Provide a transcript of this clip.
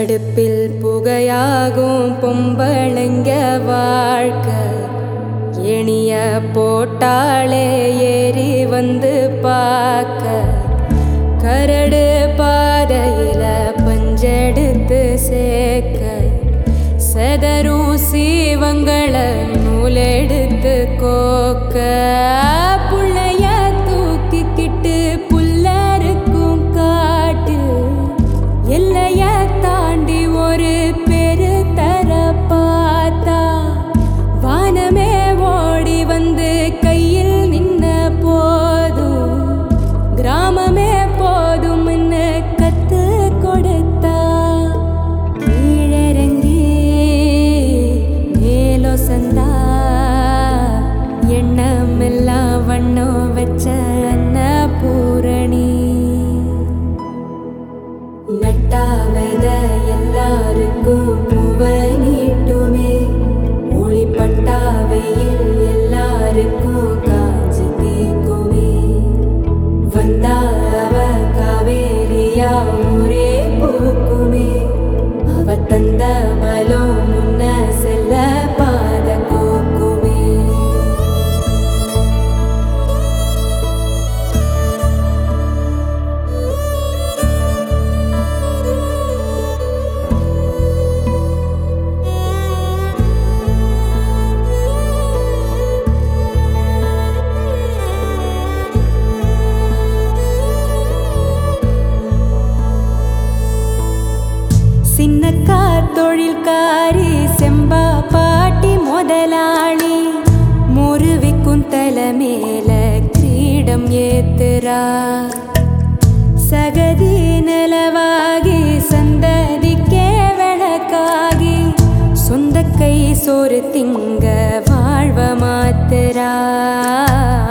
அடுப்பில் புகையாகும் பொம்பளைங்க வாழ்க்கை எணிய போட்டாளே ஏறி வந்து பார்க்க கரடு பாதையில பஞ்செடுத்து சேர்க்க செதறும் சீவங்கள நூலெடுத்து கோக்க புள்ளைய தூக்கிக்கிட்டு புல்லருக்கும் காட்டில் எல்லைய தாண்டி ஒரு பெரு தர பார்த்தா வானமே ஓடி வந்து கையில் நின்ன போதும் கிராமமே போதும்னு கத்து கொடுத்தா கீழிறங்கி மேலோ சந்தா எண்ணமெல்லாம் வண்ணம் வச்ச அன்னபூரணி நட்டாவத எல்லாருக்கும் புவனிட்டுமே ஒளிப்பட்டாவையில் எல்லாருக்கும் காஞ்சு தீக்குமே வந்தா அவ காவேரியா ஊரே பூக்குமே அவ தந்த பலம் முன்ன செல்ல பாத கோக்குமே சின்னக்கா தொழில்காரி செம்பா பாட்டி முதலாளி முருவிக்கும் தலை மேல கிரீடம் ஏத்துறா சகதி நிலவாகி சந்ததிக்கே விளக்காகி சொந்த கை சோறு திங்க வாழ்வ மாத்துறா